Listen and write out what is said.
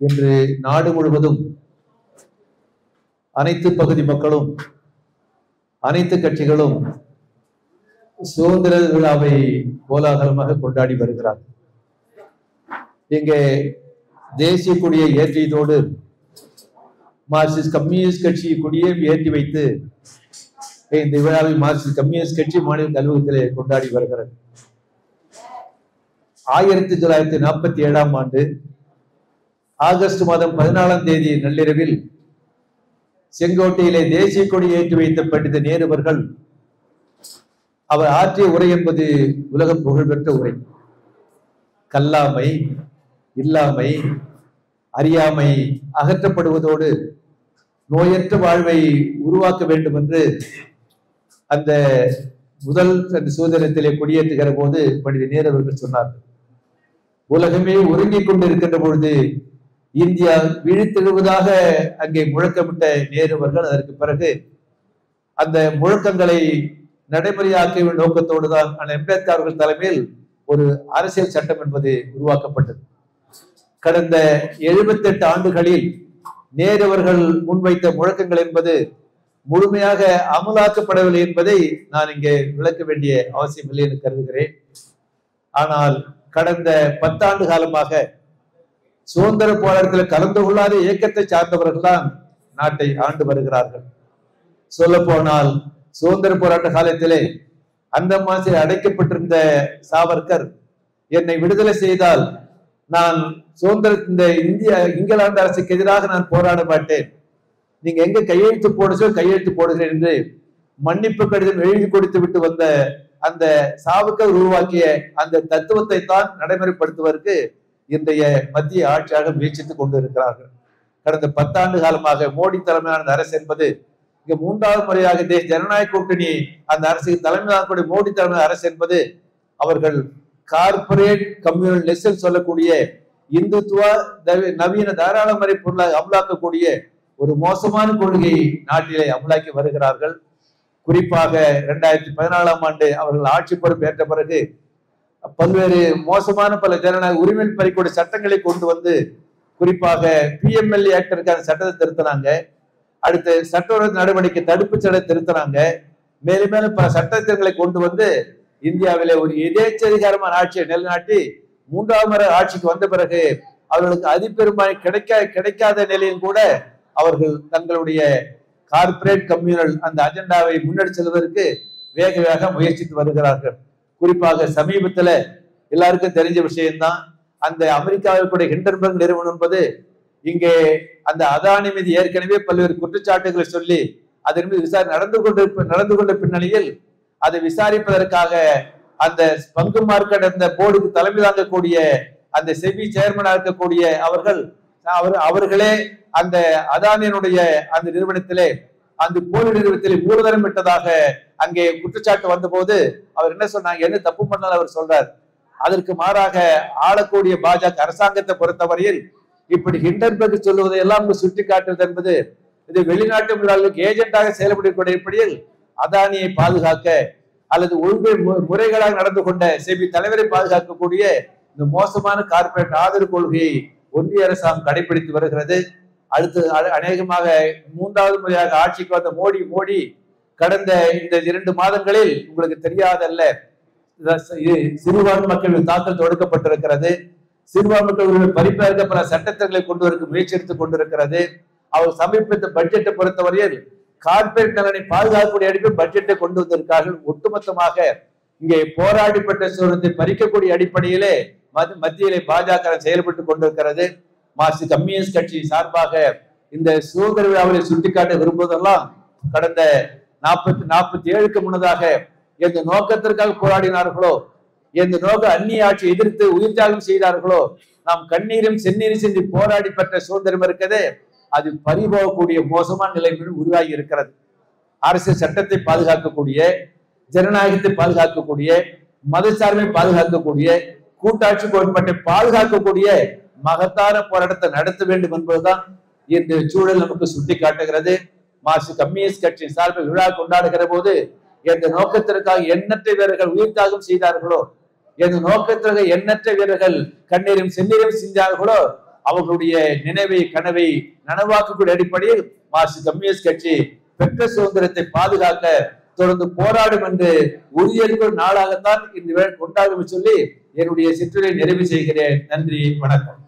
இன்று நாடு முழுவதும் அனைத்து பகுதி மக்களும் அனைத்து கட்சிகளும் சுதந்திர விழாவை கோலாகலமாக கொண்டாடி வருகிறார் இங்கே தேசிய கொடியை ஏற்றியதோடு மார்க்சிஸ்ட் கம்யூனிஸ்ட் கட்சி கொடியையும் ஏற்றி வைத்து இந்த விழாவை மார்க்சிஸ்ட் கம்யூனிஸ்ட் கட்சி மாநில கல்லூரத்திலே கொண்டாடி வருகிறது ஆயிரத்தி தொள்ளாயிரத்தி நாற்பத்தி ஏழாம் ஆண்டு ஆகஸ்ட் மாதம் பதினாலாம் தேதி நள்ளிரவில் செங்கோட்டையிலே தேசிய கொடி ஏற்றி வைத்த பண்டித நேரு அவர்கள் அவர் ஆற்றிய உரை என்பது உலக புகழ்பெற்ற உரை கல்லாமை இல்லாமை அறியாமை அகற்றப்படுவதோடு நோயற்ற வாழ்வை உருவாக்க வேண்டும் என்று அந்த முதல் அந்த சுதந்திரத்திலே கொடியேற்றுகிற போது பண்டித நேரு அவர்கள் சொன்னார் உலகமே ஒருங்கிக் கொண்டிருக்கின்ற பொழுது இந்தியா விழித்தெழுவதாக அங்கே முழக்கமிட்ட நேரு அவர்கள் அதற்கு பிறகு அந்த முழக்கங்களை நடைமுறையாக்க நோக்கத்தோடு தான் அம்பேத்கர் அவர்கள் தலைமையில் ஒரு அரசியல் சட்டம் என்பது உருவாக்கப்பட்டது கடந்த எழுபத்தி எட்டு ஆண்டுகளில் நேரு அவர்கள் முன்வைத்த முழக்கங்கள் என்பது முழுமையாக அமலாக்கப்படவில்லை என்பதை நான் இங்கே விளக்க வேண்டிய அவசியம் இல்லை என்று கருதுகிறேன் ஆனால் கடந்த பத்தாண்டு காலமாக சுதந்திர போராட்டத்தில் கலந்து கொள்ளாத இயக்கத்தை சார்ந்தவர்கள் தான் நாட்டை ஆண்டு வருகிறார்கள் சொல்ல போனால் சுதந்திர போராட்ட காலத்திலே அந்த மாசில் அடைக்கப்பட்டிருந்த சாவர்கர் என்னை விடுதலை செய்தால் நான் சுதந்திர இந்த இந்திய இங்கிலாந்து அரசுக்கு எதிராக நான் போராட மாட்டேன் நீங்க எங்க கையெழுத்து போட சொல்லி கையெழுத்து போடுகிறேன் என்று மன்னிப்பு கடிதம் எழுதி கொடுத்து விட்டு வந்த அந்த சாவுக்கர் உருவாக்கிய அந்த தத்துவத்தை தான் நடைமுறைப்படுத்துவதற்கு இன்றைய மத்திய ஆட்சியாக முயற்சித்துக் கொண்டு இருக்கிறார்கள் கடந்த பத்தாண்டு காலமாக மோடி தலைமையான அரசு என்பது இங்க மூன்றாவது முறையாக தேச ஜனநாயக கூட்டணி அந்த அரசுக்கு தலைமையாக மோடி தலைமை அரசு என்பது அவர்கள் கார்பரேட் கம்யூனல் சொல்லக்கூடிய இந்துத்துவ நவீன தாராளமறை பொருளாக அமலாக்கக்கூடிய ஒரு மோசமான கொள்கையை நாட்டிலே அமலாக்கி வருகிறார்கள் குறிப்பாக இரண்டாயிரத்தி பதினாலாம் ஆண்டு அவர்கள் ஆட்சி பொறுப்பு ஏற்ற பிறகு பல்வேறு மோசமான பல ஜனநாயக உரிமை பறிக்கூடிய சட்டங்களை கொண்டு வந்து குறிப்பாக பிஎம்எல்ஏ ஆக்டருக்கான சட்டத்தை திருத்தினாங்க அடுத்து சட்டவிரோத நடவடிக்கை தடுப்பு சட்டத்தை திருத்தினாங்க மேலும் மேலும் பல சட்டத்திட்டங்களை கொண்டு வந்து இந்தியாவிலே ஒரு எதேச்சதிகாரமான ஆட்சியை நிலைநாட்டி மூன்றாவது முறை ஆட்சிக்கு வந்த பிறகு அவர்களுக்கு அதிபெரும்பான்மை கிடைக்க கிடைக்காத நிலையில் கூட அவர்கள் தங்களுடைய கார்பரேட் கம்யூனல் அந்த அஜெண்டாவை முன்னெடுத்து செல்வதற்கு வேக வேக முயற்சித்து வருகிறார்கள் குறிப்பாக சமீபத்துல எல்லாருக்கும் தெரிஞ்ச விஷயம்தான் அந்த அமெரிக்காவில் கூட ஹிண்டன்பர்க் நிறுவனம் என்பது இங்கே அந்த அதானி மீது ஏற்கனவே பல்வேறு குற்றச்சாட்டுகளை சொல்லி அதன் மீது விசாரணை நடந்து கொண்டு நடந்து கொண்ட பின்னணியில் அதை விசாரிப்பதற்காக அந்த பங்கு மார்க்கெட் அந்த போர்டுக்கு தலைமை தாங்கக்கூடிய அந்த செபி சேர்மனா இருக்கக்கூடிய அவர்கள் அவர் அவர்களே அந்த அதானியனுடைய அந்த நிறுவனத்திலே அந்த போலி நிறுவனத்திலே மூலதனம் விட்டதாக அங்கே குற்றச்சாட்டு வந்தபோது அவர் என்ன சொன்னாங்க என்ன தப்பு பண்ணாலும் அவர் சொல்றார் அதற்கு மாறாக ஆளக்கூடிய பாஜக அரசாங்கத்தை பொறுத்தவரையில் இப்படி ஹிண்டன்பர்க் சொல்லுவதை எல்லாம் சுட்டி காட்டுவது என்பது இது வெளிநாட்டு முதலாளிகளுக்கு ஏஜென்டாக செயல்படக்கூடிய அடிப்படையில் அதானியை பாதுகாக்க அல்லது ஒழுங்கு முறைகளாக நடந்து கொண்ட செபி தலைவரை பாதுகாக்கக்கூடிய இந்த மோசமான கார்பரேட் ஆதரவு கொள்கையை ஒன்றிய அரசாங்கம் கடைபிடித்து வருகிறது அடுத்து அநேகமாக மூன்றாவது முறையாக ஆட்சிக்கு வந்த மோடி மோடி கடந்த இந்த இரண்டு மாதங்களில் உங்களுக்கு தெரியாதல்ல சிறுபான்மை மக்கள் தாக்கல் தொடுக்கப்பட்டிருக்கிறது சிறுபான்மை மக்கள் பரிப்பேற்க பல சட்டத்திட்டங்களை கொண்டு வர முயற்சி எடுத்துக் கொண்டிருக்கிறது அவர் சமீபத்த பட்ஜெட்டை பொறுத்தவரையில் கார்பரேட் நலனை பாதுகாக்கக்கூடிய அடிப்படை பட்ஜெட்டை கொண்டு வந்திருக்கார்கள் ஒட்டுமொத்தமாக இங்கே போராடிப்பட்ட சூழத்தை பறிக்கக்கூடிய அடிப்படையிலே மத்தியிலே பாஜக செயல்பட்டு கொண்டிருக்கிறது மார்க்சிஸ்ட் கம்யூனிஸ்ட் கட்சி சார்பாக இந்த சுதந்திர விழாவை சுட்டிக்காட்ட விரும்புவதெல்லாம் கடந்த நாற்பத்தி நாற்பத்தி ஏழுக்கு முன்னதாக எந்த நோக்கத்திற்காக போராடினார்களோ எந்த நோக்க அந்நிய ஆட்சி எதிர்த்து உயிர் தியாகம் செய்தார்களோ நாம் கண்ணீரும் செந்நீரும் சென்று போராடி பெற்ற சுதந்திரம் இருக்கதே அது பறிபோகக்கூடிய மோசமான நிலைமைகள் உருவாகி இருக்கிறது அரசியல் சட்டத்தை பாதுகாக்கக்கூடிய ஜனநாயகத்தை பாதுகாக்கக்கூடிய மதச்சார்பை பாதுகாக்கக்கூடிய கூட்டாட்சி கோட்பாட்டை பாதுகாக்கக்கூடிய மகத்தான போராட்டத்தை நடத்த வேண்டும் என்பதுதான் இந்த சூழல் நமக்கு சுட்டி காட்டுகிறது மார்க்சிஸ்ட் கம்யூனிஸ்ட் கட்சி சார்பில் விழா கொண்டாடுகிற போது எந்த நோக்கத்திற்காக எண்ணற்ற வீரர்கள் உயிர் தியாகம் செய்தார்களோ எந்த நோக்கத்திற்காக எண்ணற்ற வீரர்கள் கண்ணீரும் செந்நீரும் செஞ்சார்களோ அவர்களுடைய நினைவை கனவை நனவாக்கக்கூடிய அடிப்படையில் மார்க்சிஸ்ட் கம்யூனிஸ்ட் கட்சி பெற்ற சுதந்திரத்தை பாதுகாக்க தொடர்ந்து போராடும் என்று உறுதியளிக்கும் நாளாகத்தான் இந்த விழா கொண்டாடும் சொல்லி என்னுடைய சிற்றுரை நிறைவு செய்கிறேன் நன்றி வணக்கம்